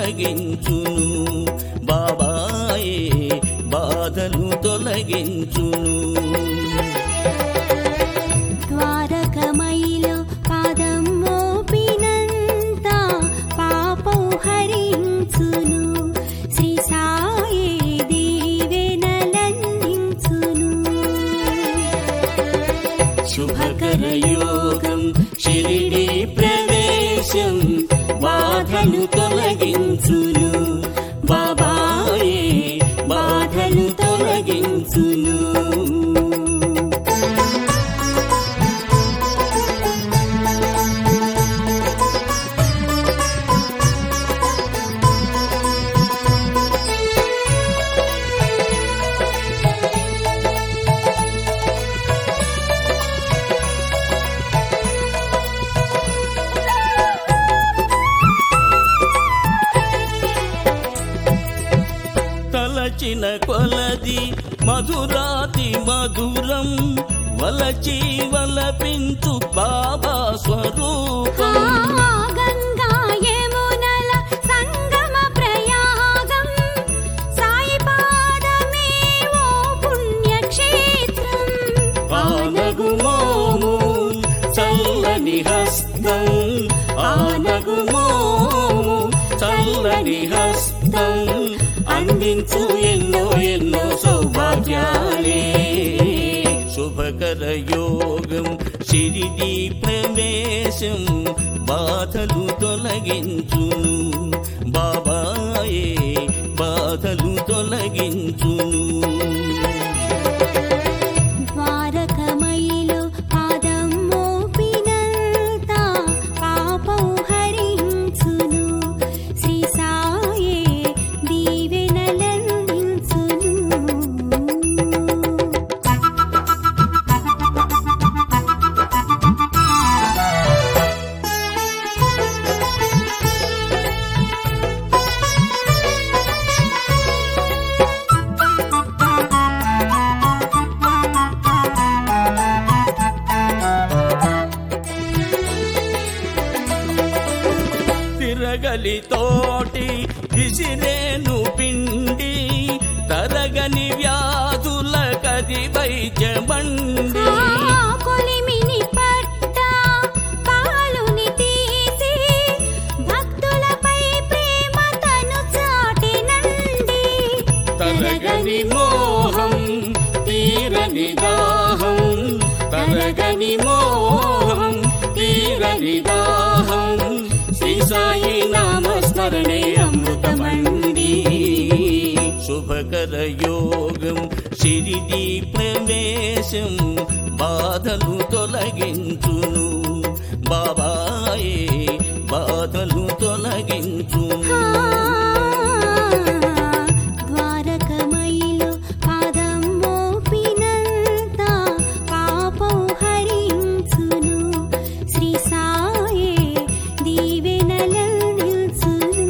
తొలగించును బాబాయే బాధలు తొలగించును ద్వారకమైలో పాదం మోపినంత పాపం హరించును శ్రీ సాయే దీవెనలందించును శుభకర యోగం షిరిడి ప్రవేశం బాధలు తొలగించును బాబాయే బాధలు తొలగించును తలచిన కొలది మధురాతి మధురం వలచి వలపించు బాబా స్వరూపం ఆ గంగా యమునల సంగమ ప్రయాగం సాయి పాదమే ఓ పుణ్యక్షేత్రం ఆనగు మోము చల్లని హస్తం ఆనగు మోము చల్లని హస్తం అందించు ఎన్నో ఎన్నో సౌభాగ్యాలే శుభకర యోగం షిరిడి ప్రవేశం బాధలు తొలగించును బాబాయే బాధలు తొలగించును ద్వారకమైలో పాదం మోపినంత పాపం హరించును శ్రీ సాయే దీవెనలందించును తిరగలి తోటి విసిరేను పిండి తరగని వ్యాధుల కది వైద్యమండి ఆ కొలిమిని పట్ట పాలుని తీసి భక్తులపై ప్రేమ తను చాటినండి తరగని మోహం తీరని దాహం తరగని మోహం తీరని దాహం శ్రీ సాయి నామస్మరణే అమృతమండి శుభకర యోగం షిరిడి ప్రవేశం బాధలు తొలగించును బాబాయే బాధలు తొలగించును ద్వారకమైలో పాదం మోపినంత పాపం హరించును శ్రీ సాయే దీవెనలందించును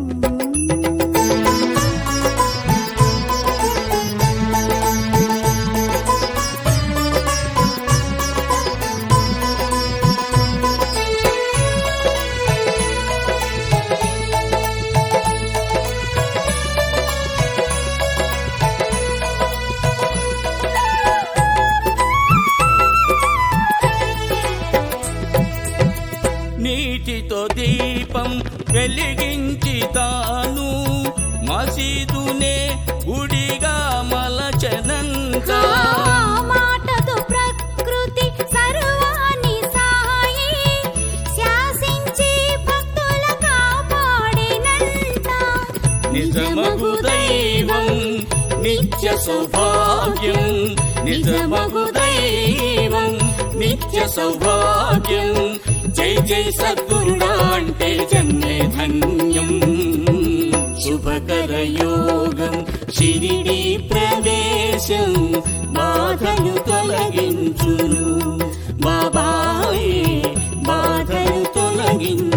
నీటితో దీపం వెలిగించి తాను మసీదునే గుడిగా మలచనంత ఆ మాటతో ప్రకృతి సర్వాన్ని సాయి శాసించి భక్తుల కాపాడినంత నిజమగు దైవం నిత్య సౌభాగ్యం నిజమగు దైవం నిత్య సౌభాగ్యం జై జై సద్గురుడా అంటే జన్మే ధన్యం శుభకర యోగం షిరిడి ప్రవేశం బాధలు తొలగించును బాబాయే బాధలు తొలగించు